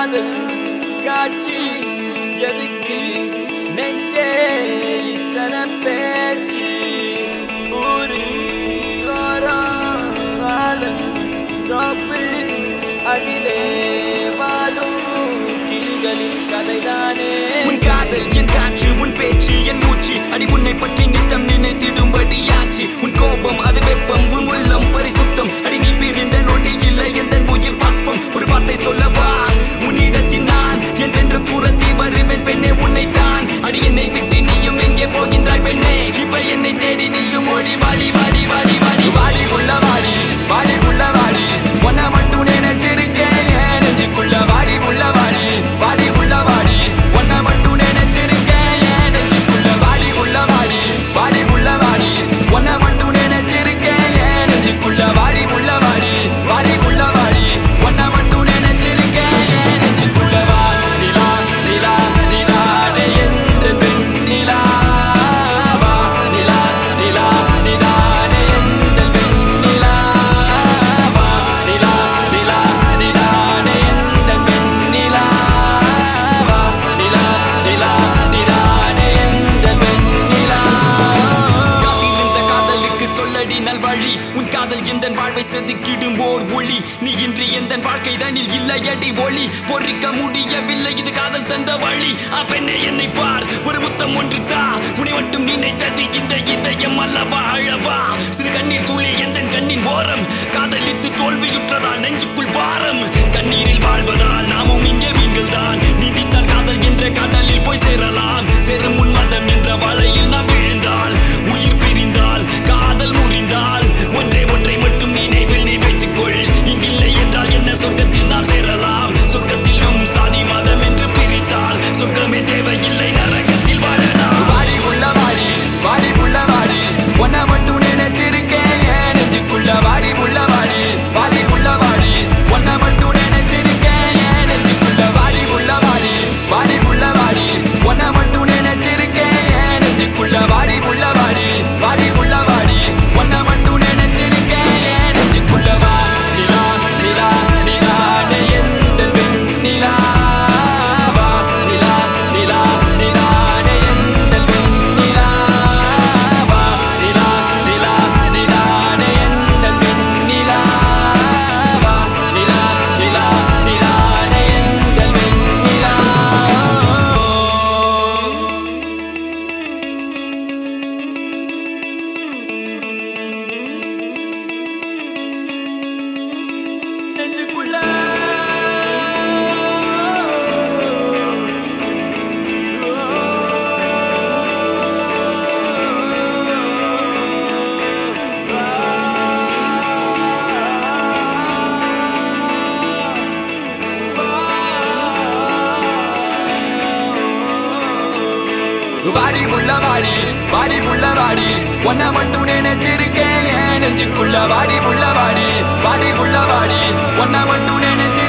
காதல் காட்சி எதுக்கு நெஞ்சே இத்தனை பேச்சு ஊரு ஓரம் வாழும் தோப்பு அதிலே வாழும் கிளிகளின் கதைதானே உன் காதல் என் காற்று உன் பேச்சு என் மூச்சு அடி உன்னை பற்றி நித்தம் நினைத்திடும்படியாச்சு உன் கோபம் அது வெப்பம் உன் உள்ளம் பரிசுத்தம் அடி நீ பிரிந்த நொடி இல்லை எந்த உயிர் பாஸ்பம் ஒரு வார்த்தை சொல்லவா உன்னிடத்தில் நான் என்றென்று தூரத்தி வருவேன் பெண்ணே உன்னை தான் அடி என்னை விட்டு நீயும் எங்கே போகின்றாய் பெண்ணே இப்ப என்னை தேடி நீயும் ஓடி வாடி வாடி வாடி வாடி வாடி உள்ள வாடி வாடி உள்ள வாடி உன்னை மட்டும் நினைச்சிருக்கேன் என் நெஞ்சுக்குள்ள வாடி உள்ள வாடி வாடி உள்ள வாடி உன்னை மட்டும் நினைச்சிருக்கேன் என் நெஞ்சுக்குள்ள வாடி உள்ள வாடி வாடி உள்ள வாடி உன்னை மட்டும் நினைச்சிருக்கேன் என் நெஞ்சுக்குள்ள வாடி உள்ள வாடி வாடி உள்ள வாடி உன்னை மட்டும் நினைச்சிருக்கேன் என் நெஞ்சுக்குள்ள வா நிலா நிலா நிலாடே எந்த பெண் நிலா வா நிலா நிலா நிலாடே எந்த பெண் நிலா வா நிலா நிலா நிலாடே எந்த பெண் நிலா வா நிலா நிலா நிலாடே எந்த பெண் நிலா காத்திருந்த காதலுக்கு சொல்லடி நல்வழி உன் காதல் எந்த வாழ்வை செதுக்கிடும் ஓர் ஒளி நீ இன்றி எந்த வாழ்க்கை தனில் இல்லையடி ஒளி பொறிக்க முடியவில்லை இது காதல் தந்த வழி ஆ பெண்ணே என்னை பார் ஒரு முத்தம் ஒன்று தா உன்னை மட்டும் நினைத்தது இந்த இதயம் அல்லவா அழவா சிறு கண்ணீர் துளி எந்த கண்ணின் ஓரம் காதலித்து தோல்வியுற்றதால் நெஞ்சுக்குள் பாரம் கண்ணீரில் வாழ்வதால் நாமும் இங்கே மீன்கள் தான் நீந்தித்தால் காதல் என்ற கடலில் போய் சேரலாம் சேரும் உன் மதம் என்ற வலையில் நாம் விழுந்தால் உயிர் பிரிந்தால் காதல் முறிந்தால் ஒன்றே ஒன்றை மட்டும் நினைவில் நீ வைத்துக்கொள் இங்கில்லை என்றால் என்ன சொர்க்கத்தில் நாம் சேரலாம் சொர்க்கத்திலும் சாதி மதம் என்று பிரித்தால் சொர்க்கமே தேவையில்லை நரகத்தில் வாழலாம் வாடி உள்ள வாடி வாடி உள்ள வாடி ஒன்ன மட்டும் நினைச்சிருக்கேன் என் நெஞ்சுக்குள்ள வாடி உள்ள வாடி வாடி உள்ள வாடி ஒன்ன மட்டும் நினைச்சிருக்கேன் என் நெஞ்சுக்குள்ள வாடி உள்ள வாடி வாடி உள்ள வாடி ஒன்ன மட்டும் நினைச்சிருக்கேன் என் நெஞ்சுக்குள்ள வாடி உள்ள வாடி வாடி உள்ள வாடி ஒன்ன மட்டும் நினைச்சிருக்கேன் என் நெஞ்சுக்குள்ள வா நிலா நிலா நிலா எந்த பெண் நிலா வா நிலா நிலா நிலா எந்த பெண் நிலா வா நிலா நிலா நிலா எந்த பெண் நிலா வா நிலா நிலா நிலா எந்த பெண் நிலா நெஞ்சுக்குள்ள வாடி உள்ள வாடி வாடி உள்ள வாடி உன்னை மட்டும் நினைச்சிருக்கேன் என் நெஞ்சுக்குள்ள வாடி உள்ள வாடி வாடி உள்ள வாடி உன்னை மட்டும் நினைச்சு